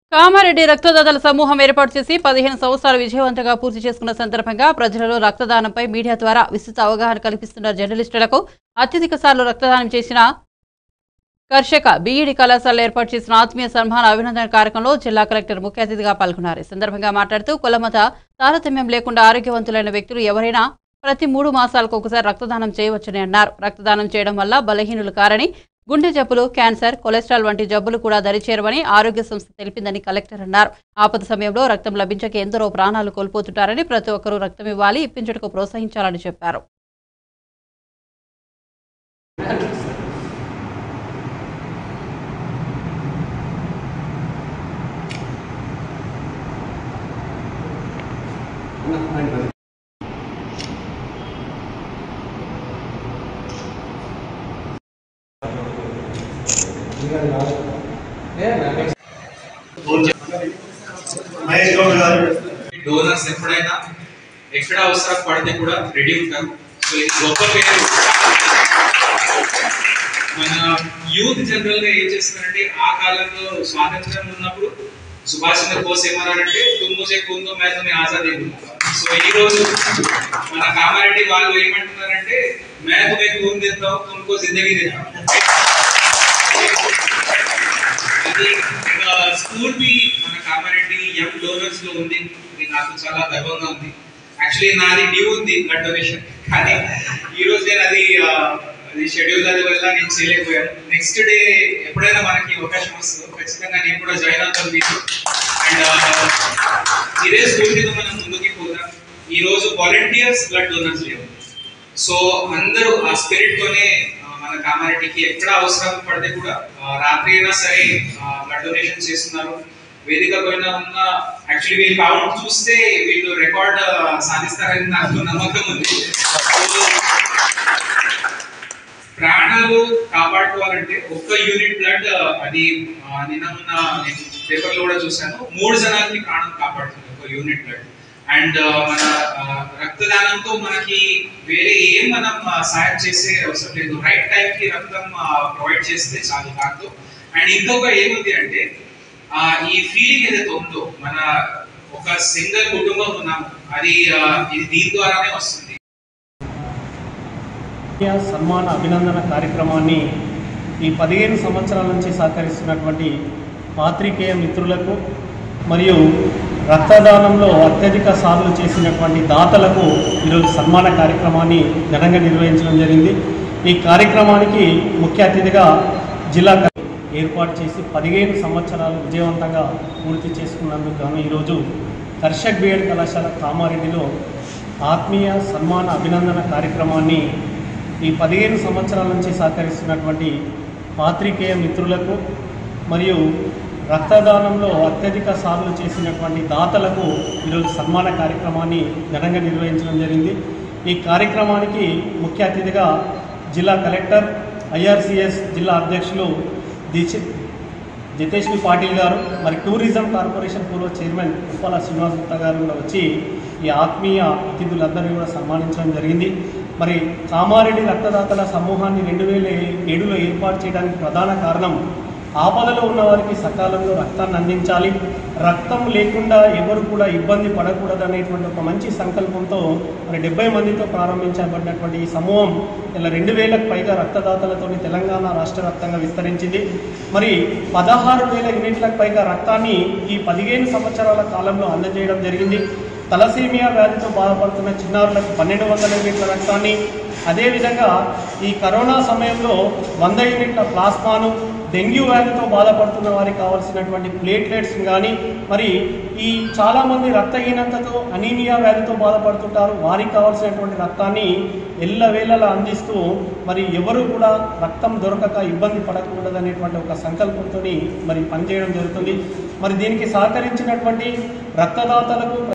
కామారెడ్డి రక్తదాతల సమూహం ఏర్పాటు చేసి పదిహేను సంవత్సరాలు విజయవంతంగా పూర్తి చేసుకున్న సందర్భంగా ప్రజలలో రక్తదానంపై మీడియా ద్వారా విస్తృత అవగాహన కల్పిస్తున్న జర్నలిస్టులకు అత్యధిక సార్లు రక్తదానం చేసిన కర్షక బీఈడి కళాశాలలో ఏర్పాటు చేసిన ఆత్మీయ సన్మాన అభినందన కార్యక్రమంలో జిల్లా కలెక్టర్ ముఖ్య అతిథిగా పాల్గొన్నారు ఈ సందర్భంగా మాట్లాడుతూ కులమత తారతమ్యం లేకుండా ఆరోగ్యవంతులైన వ్యక్తులు ఎవరైనా ప్రతి మూడు మాసాలకు ఒకసారి రక్తదానం చేయవచ్చని అన్నారు రక్తదానం చేయడం వల్ల బలహీనులు కారని గుండె జబ్బులు క్యాన్సర్ కొలెస్ట్రాల్ వంటి జబ్బులు కూడా దరిచేరవని ఆరోగ్య సంస్థ తెలిపిందని కలెక్టర్ అన్నారు ఆపద సమయంలో రక్తం లభించక ఎందరో ప్రాణాలు కోల్పోతుంటారని ప్రతి ఒక్కరూ రక్తం ఇవ్వాలి ఇప్పించుటకు ప్రోత్సహించాలని చెప్పారు మహేష్ గౌడ్ గారు డోనర్స్ ఎప్పుడైనా ఎక్కడ అవసరం పడితే కూడా రెడీ ఉంటారు సో ఇది గొప్ప పేరు మన యూత్ జనరల్ గా ఏం చేస్తున్నారంటే ఆ కాలంలో స్వాతంత్రం ఉన్నప్పుడు సుభాష్ చంద్ర బోస్ ఏమన్నారంటే తుమ్ ముజే కుందో మే తుమ్మే ఆజాదీ దూంగా సో ఈ రోజు మన కామారెడ్డి వాళ్ళు ఏమంటున్నారంటే మే తుమ్మే కూన్ దేతా హూ తుమ్కో జిందగీ దేతా హూ అది స్ఫూర్తి మన కామారెడ్డి యంగ్ డోనర్స్ లో ఉంది ఇది నాకు చాలా గర్వంగా ఉంది యాక్చువల్లీ నాది డ్యూ ఉంది బ్లడ్ డొనేషన్ కానీ ఈ రోజు నేను అది ఆ, అది షెడ్యూల్ అది వల్ల నేను చేయలేకపోయాను నెక్స్ట్ డే ఎప్పుడైనా మనకి అవకాశం వస్తుందో ఖచ్చితంగా నేను కూడా జాయిన్ అవుతాను మీతో అండ్ ఇదే స్ఫూర్తితో మనం ముందుకు పోతాం ఈ రోజు వాలంటీర్స్ బ్లడ్ డోనర్స్ లేవు సో అందరూ ఆ స్పిరిట్ తోనే ఆ, మన కామారెడ్డికి ఎక్కడ అవసరం పడితే కూడా ఆ, రాత్రి అయినా సరే బ్లడ్ డొనేషన్ చేస్తున్నారు వేదిక పైన ఉన్న యాక్చువల్లీ వీళ్ళు కౌంట్ చూస్తే వీళ్ళు రికార్డ్ సాధిస్తారని నాకు నమ్మకం ఉంది So, ప్రాణాలు కాపాడుకోవాలంటే ఒక్క యూనిట్ బ్లడ్ అది ఆ, నిన్న మొన్న నేను పేపర్ లో కూడా చూశాను మూడు జనాలకి ప్రాణం కాపాడుతుంది ఒక యూనిట్ బ్లడ్ అండ్ మన ఆ, రక్తదానంతో మనకి వేరే ఏం మనం ఆ, సాయం చేసే అవసరం లేదు రైట్ టైం కి రక్తం ప్రొవైడ్ చేస్తే చాలు దాంతో అండ్ ఇంకొక ఏముంది అంటే ఆ, ఈ ఫీలింగ్ ఏదైతే ఉందో మన ఒక సింగిల్ కుటుంబం ఉన్నాము అది ఆ, ఇది దీని ద్వారానే వస్తుంది జాతీయ సన్మాన అభినందన కార్యక్రమాన్ని ఈ పదిహేను సంవత్సరాల నుంచి సహకరిస్తున్నటువంటి పాత్రికేయ మిత్రులకు మరియు రక్తదానంలో అత్యధిక సార్లు చేసినటువంటి దాతలకు ఈరోజు సన్మాన కార్యక్రమాన్ని ఘనంగా నిర్వహించడం జరిగింది ఈ కార్యక్రమానికి ముఖ్య అతిథిగా జిల్లా కలెక్టర్ ఏర్పాటు చేసి పదిహేను సంవత్సరాలు విజయవంతంగా పూర్తి చేసుకున్నందుకు గాను ఈరోజు కర్షక్ బిఎడ్ కళాశాల కామారెడ్డిలో ఆత్మీయ సన్మాన అభినందన కార్యక్రమాన్ని ఈ పదిహేను సంవత్సరాల నుంచి సహకరిస్తున్నటువంటి పాత్రికేయ మిత్రులకు మరియు రక్తదానంలో అత్యధిక సార్లు చేసినటువంటి దాతలకు ఈరోజు సన్మాన కార్యక్రమాన్ని ఘనంగా నిర్వహించడం జరిగింది ఈ కార్యక్రమానికి ముఖ్య అతిథిగా జిల్లా కలెక్టర్ ఐఆర్సిఎస్ జిల్లా అధ్యక్షులు దీక్షిత్ జితేష్ బి పాటిల్ గారు మరి టూరిజం కార్పొరేషన్ పూర్వ చైర్మన్ ఉప్పాల శ్రీనివాస్ గుప్తా గారు కూడా వచ్చి ఈ ఆత్మీయ అతిథులందరినీ కూడా సన్మానించడం జరిగింది మరి కామారెడ్డి రక్తదాతల సమూహాన్ని రెండు వేల ఏడులో ఏర్పాటు చేయడానికి ప్రధాన కారణం ఆపదలో ఉన్న వారికి సకాలంలో రక్తాన్ని అందించాలి రక్తం లేకుండా ఎవరు కూడా ఇబ్బంది పడకూడదు అనేటువంటి ఒక మంచి సంకల్పంతో మరి డెబ్బై మందితో ప్రారంభించబడినటువంటి ఈ సమూహం ఇలా రెండు వేలకు పైగా రక్తదాతలతోని తెలంగాణ రాష్ట్ర వ్యాప్తంగా విస్తరించింది మరి పదహారు వేల యూనిట్లకు పైగా రక్తాన్ని ఈ పదిహేను సంవత్సరాల కాలంలో అందజేయడం జరిగింది తలసీమియా వ్యాధితో బాధపడుతున్న చిన్నారులకు పన్నెండు వందల యూనిట్ల రక్తాన్ని అదేవిధంగా ఈ కరోనా సమయంలో వంద యూనిట్ల ప్లాస్మాను డెంగ్యూ వ్యాధితో బాధపడుతున్న వారికి కావాల్సినటువంటి ప్లేట్లెట్స్ కానీ మరి ఈ చాలామంది రక్తహీనతతో అనీమియా వ్యాధితో బాధపడుతుంటారు వారికి కావాల్సినటువంటి రక్తాన్ని ఎల్లవేళలా అందిస్తూ మరి ఎవరు కూడా రక్తం దొరకక ఇబ్బంది పడకూడదు అనేటువంటి ఒక సంకల్పంతో మరి పనిచేయడం జరుగుతుంది మరి దీనికి సహకరించినటువంటి రక్తదాతలకు